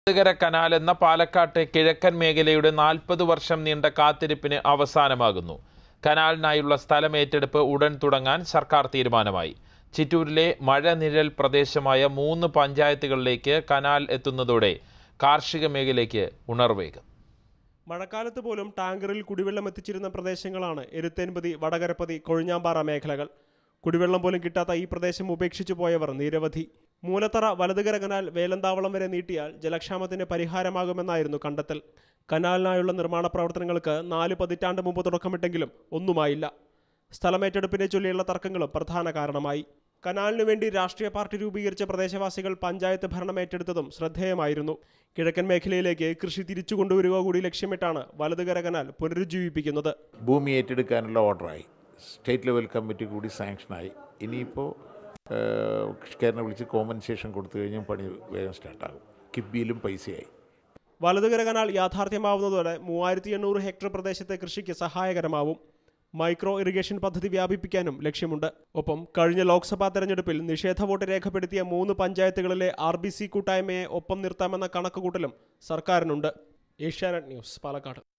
വലതുകര canal എന്ന പാലക്കാട്ടെ കിഴക്കൻ മേഖലയുടെ നാൽപ്പത് വർഷം നീണ്ട കാത്തിരിപ്പിന് അവസാനമാകുന്നു കനാലിനായുള്ള സ്ഥലം ഏറ്റെടുപ്പ് ഉടൻ തുടങ്ങാൻ സർക്കാർ തീരുമാനമായി ചിറ്റൂരിലെ മഴ നിഴൽ പ്രദേശമായ മൂന്ന് പഞ്ചായത്തുകളിലേക്ക് കനാൽ എത്തുന്നതോടെ കാർഷിക മേഖലയ്ക്ക് ഉണർവേകും മഴക്കാലത്ത് പോലും ടാങ്കറിൽ കുടിവെള്ളം എത്തിച്ചിരുന്ന പ്രദേശങ്ങളാണ് എരുത്തേൻപതി വടകരപ്പതി കൊഴിഞ്ഞാമ്പാറ മേഖലകൾ കുടിവെള്ളം പോലും കിട്ടാത്ത ഈ പ്രദേശം ഉപേക്ഷിച്ചു പോയവർ നിരവധി മൂലത്തറ വലതുകര കനാൽ വേലന്താവളം വരെ നീട്ടിയാൽ ജലക്ഷാമത്തിന് പരിഹാരമാകുമെന്നായിരുന്നു കണ്ടെത്തൽ കനാലിനായുള്ള നിർമ്മാണ പ്രവർത്തനങ്ങൾക്ക് നാല് പതിറ്റാണ്ട് മുമ്പ് തുടക്കമിട്ടെങ്കിലും ഒന്നുമായില്ല സ്ഥലമേറ്റെടുപ്പിനെ ചൊല്ലിയുള്ള തർക്കങ്ങളും പ്രധാന കാരണമായി കനാലിനു വേണ്ടി രാഷ്ട്രീയ പാർട്ടി രൂപീകരിച്ച പ്രദേശവാസികൾ പഞ്ചായത്ത് ഭരണം ഏറ്റെടുത്തതും ശ്രദ്ധേയമായിരുന്നു കിഴക്കൻ മേഖലയിലേക്ക് കൃഷി തിരിച്ചു കൊണ്ടുവരിക കൂടി ലക്ഷ്യമിട്ടാണ് വലതുകര കനാൽ പുനരുജ്ജീവിപ്പിക്കുന്നത് ഭൂമി ഏറ്റെടുക്കാനുള്ള ഓർഡറായി സ്റ്റേറ്റ് ലെവൽ കമ്മിറ്റി കൂടി സാങ്ഷനായി ഇനിയിപ്പോൾ കൃഷിക്കാരനെ വിളിച്ച് കോമ്പൻസേഷൻ കൊടുത്തു കഴിഞ്ഞാൽ പണി വേഗം സ്റ്റാർട്ടാകും കിഫ്ബിയിലും പൈസയായി വലതുകര കനാൽ യാഥാർത്ഥ്യമാവുന്നതോടെ മൂവായിരത്തി എണ്ണൂറ് ഹെക്ടർ പ്രദേശത്തെ കൃഷിക്ക് സഹായകരമാവും മൈക്രോ ഇറിഗേഷൻ പദ്ധതി വ്യാപിപ്പിക്കാനും ലക്ഷ്യമുണ്ട് ഒപ്പം കഴിഞ്ഞ ലോക്സഭാ തെരഞ്ഞെടുപ്പിൽ നിഷേധ വോട്ട് രേഖപ്പെടുത്തിയ മൂന്ന് പഞ്ചായത്തുകളിലെ ആർ ബി സി കൂട്ടായ്മയെ ഒപ്പം നിർത്താമെന്ന കണക്കുകൂട്ടലും സർക്കാരിനുണ്ട് ഏഷ്യാനെറ്റ് ന്യൂസ് പാലക്കാട്